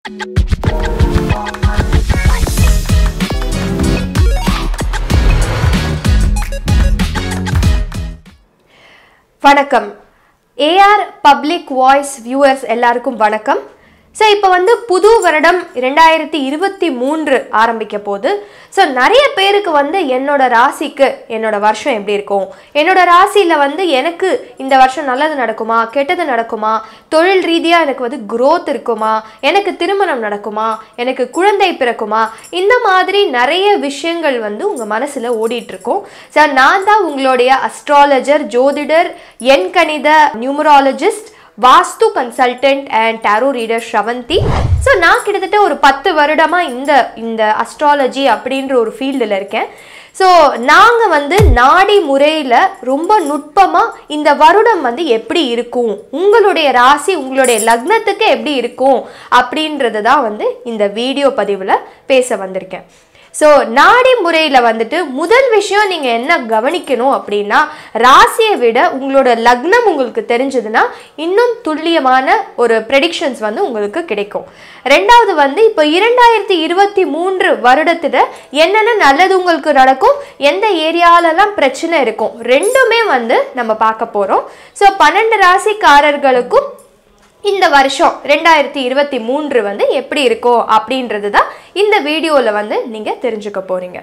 வணக்கம் AR public voice viewers எல்லாருக்கும் வணக்கம் ஸோ இப்போ வந்து புது வருடம் ரெண்டாயிரத்தி இருபத்தி மூன்று ஆரம்பிக்க போகுது ஸோ நிறைய பேருக்கு வந்து என்னோட ராசிக்கு என்னோட வருஷம் எப்படி இருக்கும் என்னோட ராசியில் வந்து எனக்கு இந்த வருஷம் நல்லது நடக்குமா கெட்டது நடக்குமா தொழில் ரீதியாக எனக்கு வந்து growth இருக்குமா எனக்கு திருமணம் நடக்குமா எனக்கு குழந்தை பிறக்குமா இந்த மாதிரி நிறைய விஷயங்கள் வந்து உங்கள் மனசில் ஓடிட்டுருக்கும் சார் நான் தான் உங்களுடைய அஸ்ட்ராலஜர் ஜோதிடர் எண்கணித numerologist vastu consultant and tarot reader Shravanthi so நான் கிட்டத்தட்ட ஒரு பத்து வருடமாக இந்த இந்த அஸ்ட்ராலஜி அப்படின்ற ஒரு ஃபீல்டில் இருக்கேன் ஸோ நாங்கள் வந்து நாடி முறையில் ரொம்ப நுட்பமாக இந்த வருடம் வந்து எப்படி இருக்கும் உங்களுடைய ராசி உங்களுடைய லக்னத்துக்கு எப்படி இருக்கும் அப்படின்றது தான் வந்து இந்த வீடியோ பதிவில் பேச வந்திருக்கேன் ஸோ நாடி முறையில் வந்துட்டு முதல் விஷயம் நீங்கள் என்ன கவனிக்கணும் அப்படின்னா ராசியை விட உங்களோட லக்னம் உங்களுக்கு தெரிஞ்சதுன்னா இன்னும் துல்லியமான ஒரு ப்ரெடிக்ஷன்ஸ் வந்து உங்களுக்கு கிடைக்கும் ரெண்டாவது வந்து இப்போ இரண்டாயிரத்தி இருபத்தி மூன்று வருடத்தில் என்னென்ன நல்லது உங்களுக்கு நடக்கும் எந்த ஏரியாலலாம் பிரச்சனை இருக்கும் ரெண்டுமே வந்து நம்ம பார்க்க போகிறோம் ஸோ பன்னெண்டு ராசிக்காரர்களுக்கும் இந்த வருஷம் ரெண்டாயிரத்தி இருபத்தி மூன்று வந்து எப்படி இருக்கோ அப்படின்றது தான் இந்த வீடியோவில் வந்து நீங்கள் தெரிஞ்சுக்க போகிறீங்க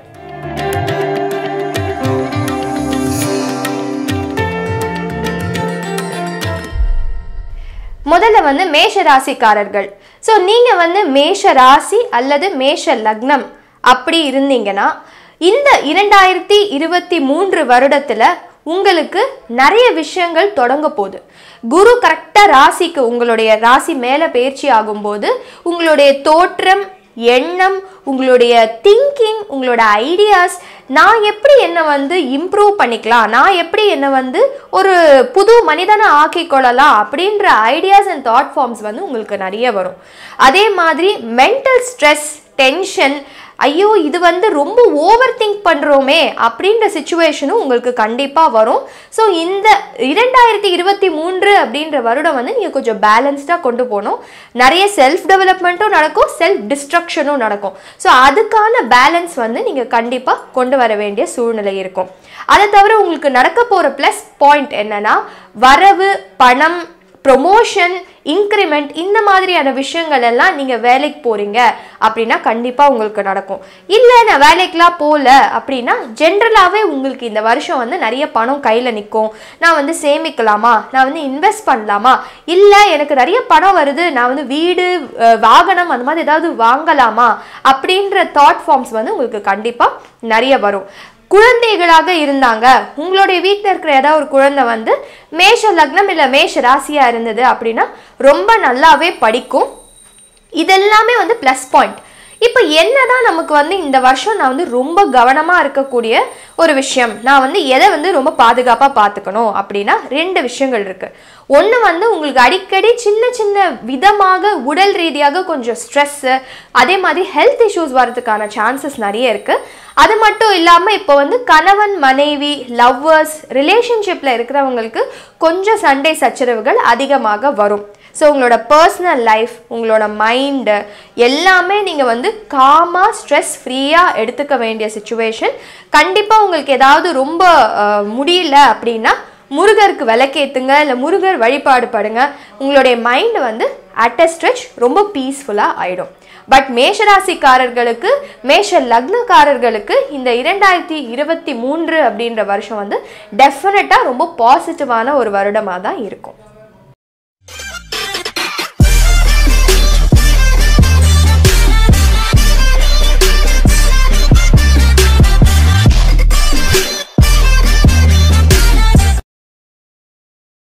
முதல்ல வந்து மேஷ ராசிக்காரர்கள் ஸோ நீங்கள் வந்து மேஷ ராசி அல்லது மேஷ லக்னம் அப்படி இருந்தீங்கன்னா இந்த இரண்டாயிரத்தி இருபத்தி மூன்று வருடத்தில் உங்களுக்கு நிறைய விஷயங்கள் தொடங்க போகுது குரு கரெக்டாக ராசிக்கு உங்களுடைய ராசி மேலே பயிற்சி ஆகும்போது உங்களுடைய தோற்றம் எண்ணம் உங்களுடைய திங்கிங் உங்களோட ஐடியாஸ் நான் எப்படி என்னை வந்து இம்ப்ரூவ் பண்ணிக்கலாம் நான் எப்படி என்னை வந்து ஒரு புது மனிதனை ஆக்கிக்கொள்ளலாம் அப்படின்ற ஐடியாஸ் அண்ட் தாட் ஃபார்ம்ஸ் வந்து உங்களுக்கு நிறைய வரும் அதே மாதிரி மென்டல் ஸ்ட்ரெஸ் டென்ஷன் ஐயோ இது வந்து ரொம்ப ஓவர் திங்க் பண்ணுறோமே அப்படின்ற சுச்சுவேஷனும் உங்களுக்கு கண்டிப்பாக வரும் ஸோ இந்த இரண்டாயிரத்தி இருபத்தி மூன்று அப்படின்ற வருடம் வந்து நீங்கள் கொஞ்சம் பேலன்ஸ்டாக கொண்டு போகணும் நிறைய செல்ஃப் டெவலப்மெண்ட்டும் நடக்கும் செல்ஃப் டிஸ்ட்ரக்ஷனும் நடக்கும் ஸோ அதுக்கான பேலன்ஸ் வந்து நீங்கள் கண்டிப்பாக கொண்டு வர வேண்டிய சூழ்நிலை இருக்கும் அதை தவிர உங்களுக்கு நடக்க போகிற ப்ளஸ் பாயிண்ட் என்னன்னா வரவு பணம் ப்ரொமோஷன் இன்க்ரிமெண்ட் இந்த மாதிரியான விஷயங்கள் எல்லாம் நீங்கள் வேலைக்கு போகிறீங்க அப்படின்னா கண்டிப்பாக உங்களுக்கு நடக்கும் இல்லை நான் வேலைக்கெலாம் போகல அப்படின்னா ஜென்ரலாகவே உங்களுக்கு இந்த வருஷம் வந்து நிறைய பணம் கையில் நிற்கும் நான் வந்து சேமிக்கலாமா நான் வந்து இன்வெஸ்ட் பண்ணலாமா இல்லை எனக்கு நிறைய பணம் வருது நான் வந்து வீடு அஹ், வாகனம் அந்த மாதிரி ஏதாவது வாங்கலாமா அப்படின்ற தாட் ஃபார்ம்ஸ் வந்து உங்களுக்கு கண்டிப்பாக நிறைய வரும் குழந்தைகளாக இருந்தாங்க உங்களுடைய வீட்டில் இருக்கிற ஏதாவது ஒரு குழந்தை வந்து மேஷ லக்னம் இல்லை மேஷ ராசியாக இருந்தது அப்படின்னா ரொம்ப நல்லாவே படிக்கும் இதெல்லாமே வந்து ப்ளஸ் பாயிண்ட் இப்போ என்னதான் நமக்கு வந்து இந்த வருஷம் நான் வந்து ரொம்ப கவனமாக இருக்கக்கூடிய ஒரு விஷயம் நான் வந்து எதை வந்து ரொம்ப பாதுகாப்பாக பார்த்துக்கணும் அப்படின்னா ரெண்டு விஷயங்கள் இருக்குது ஒன்று வந்து உங்களுக்கு அடிக்கடி சின்ன சின்ன விதமாக உடல் ரீதியாக கொஞ்சம் ஸ்ட்ரெஸ்ஸு அதே மாதிரி ஹெல்த் இஷ்யூஸ் வரதுக்கான சான்சஸ் நிறைய இருக்குது அது மட்டும் இல்லாமல் இப்போ வந்து கணவன் மனைவி லவ்வர்ஸ் ரிலேஷன்ஷிப்பில் இருக்கிறவங்களுக்கு கொஞ்சம் சண்டை சச்சரவுகள் அதிகமாக வரும் ஸோ உங்களோட பர்சனல் லைஃப் உங்களோட மைண்டு எல்லாமே நீங்கள் வந்து காமாக ஸ்ட்ரெஸ் ஃப்ரீயாக எடுத்துக்க வேண்டிய சுச்சுவேஷன் கண்டிப்பாக உங்களுக்கு ஏதாவது ரொம்ப அஹ், முடியல அப்படின்னா முருகருக்கு விளக்கேத்துங்க இல்லை முருகர் வழிபாடு படுங்க உங்களுடைய மைண்டு வந்து அட் அ ஸ்ட்ரெச் ரொம்ப பீஸ்ஃபுல்லாக ஆயிடும் பட் மேஷராசிக்காரர்களுக்கு மேஷ லக்னக்காரர்களுக்கு இந்த இரண்டாயிரத்தி இருபத்தி மூன்று அப்படின்ற வருஷம் வந்து டெஃபினட்டாக ரொம்ப பாசிட்டிவான ஒரு வருடமாக தான் இருக்கும்